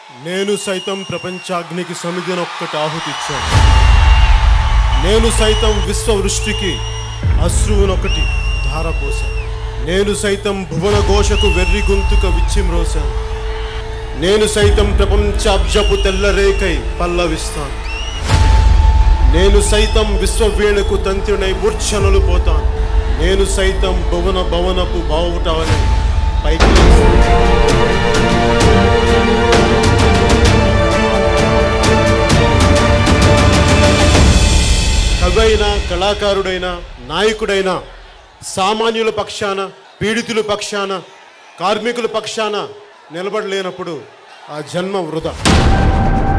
నేను సైతం ప్రపంచాగ్నికి సమిధినొక్కటి ఆహుతిచ్చాను నేను సైతం విశ్వవృష్టికి అశ్రువునొకటి ధారపోశాను నేను సైతం భువన ఘోషకు వెర్రి గొంతుక విచ్చిమ్రోశాను నేను సైతం ప్రపంచాబ్జపు తెల్లరేకై పల్లవిస్తాను నేను సైతం విశ్వవీణకు తంత్రినై మూర్ఛనలు పోతాను నేను సైతం భువన భవనపు బావుటవని పైకి లేస్తాను. కవైన కళాకారుడైన నాయకుడైన సామాన్యుల పక్షాన పీడితుల పక్షాన కార్మికుల పక్షాన నిలబడలేనప్పుడు ఆ జన్మ వృధా